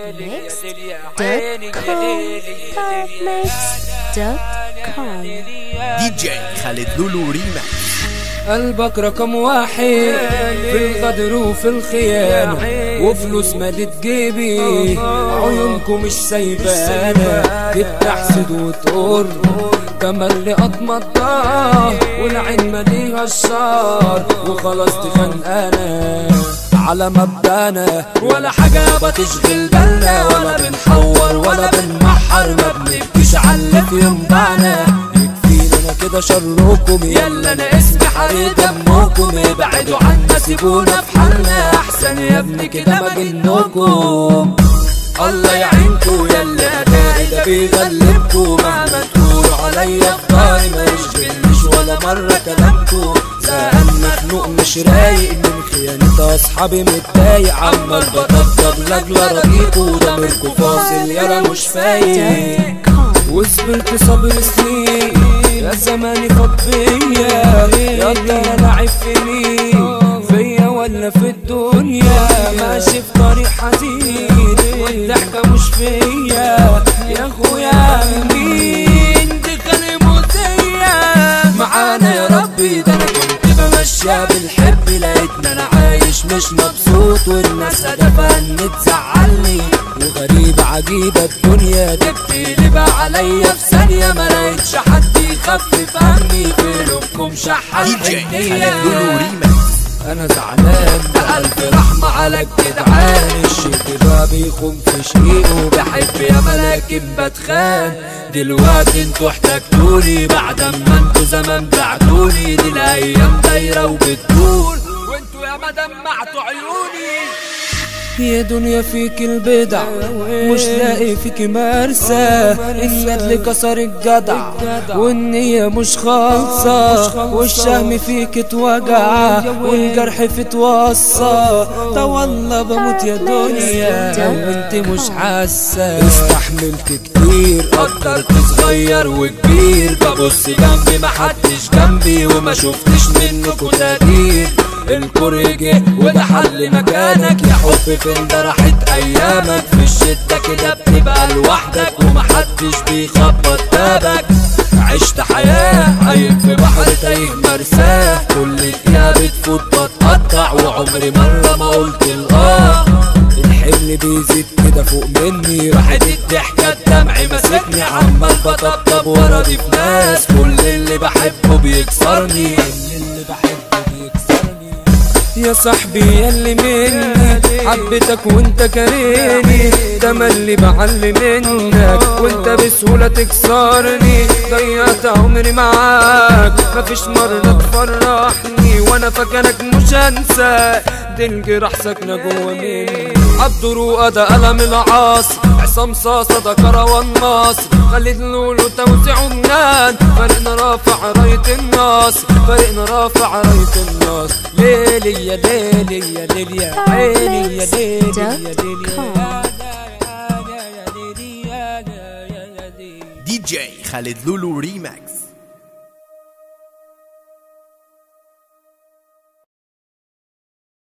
arabmix.com دي جي خالد لولو ريماكس قلبك رقم واحد في الغدر وفي الخيانة وفلوس مالت جيبي عيونكم مش سايبانا بتحسد وتقر تملي أطمطاه والعين مليها الشار وخلاص تخنقانا على مبدأنا ولا حاجة يابا تشغل بالنا ولا بنحور ولا بنمحر ما بنبكيش على اللي في ينبعنا يكفينا انا كده شركم يلا انا اسمي حريق دمكم ابعدوا عنا سيبونا في حالنا احسن يا ابني كده ما جنكم الله يعينكم يلا اداري ده بيغلبكم مهما تقولوا عليا في ضهري ما يشغلنيش ولا مرة كلامكم زهقان مخنوق مش رايق من خيانة اصحابي متضايق عمال بطبطب لاجل اراضيكوا ضميركوا فاصل يلا مش فايق وصبرت صبر سنين يا زماني فاض فيا يلا انا لعب في مين فيا ولا في الدنيا ماشي في طريق حزين والضحكة مش فيا يا اخويا مين دي كلمة معانا يا ربي ده انا كنت بمشيها بالحب لقيتنا انا عايش مش مبسوط والناس هدفها ان تزعلني وغريب عجيبة الدنيا دي بتقلب عليا في ثانية ما لقيتش حد يخفف همي في لبكم شحات دي جي حنية خالد لولو ريماكس انا زعلان بألف رحمة على الجدعان الشيء ده بيخون في شقيقه بحب يا ملاكم بتخان دلوقتي انتوا احتجتوني بعد ما انتوا زمان بعتوني دي الايام دايرة وبتدور وانتوا يا ما دمعتوا عيوني يا دنيا فيك البدع مش لاقي فيك مرسى الندل كسر الجدع والنية مش خالصة والشهم فيك اتوجع والجرح في توصى ده والله بموت يا دنيا وانت مش حاسة استحملت كتير قدرت صغير وكبير ببص جنبي محدش جنبي وما شفتش منكوا تغيير الكره جه وده حل مكانك يا حب فين ده راحت ايامك في الشده كده بتبقى لوحدك ومحدش بيخبط بابك عشت حياة عايم في بحر تايه مرساه كل دقيقة بتفوت بتقطع وعمري مرة ما قلت الآه الحمل بيزيد كده فوق مني راحت الضحكة الدمع ماسكني عمال بطبطب وراضي في ناس كل اللي بحبه بيكسرني كل اللي بحبه بيكسرني يا صاحبي ياللي مني حبيتك وانت كارهني تملي بعلي منك وانت بسهولة تكسرني ضيعت عمري معاك مفيش مرة تفرحني وانا فاكرك مش هنساك دي الجراح ساكنة جوا مني عبد رؤى ده قلم العصر عصام صاصة ده كروان مصر خالد لولو توزيع جنان فريقنا رافع راية النصر فريقنا رافع راية النصر ليلي يا ليلي يا ليلي يا عيني يا ليلي يا ليلي يا دي جي خالد لولو ريماكس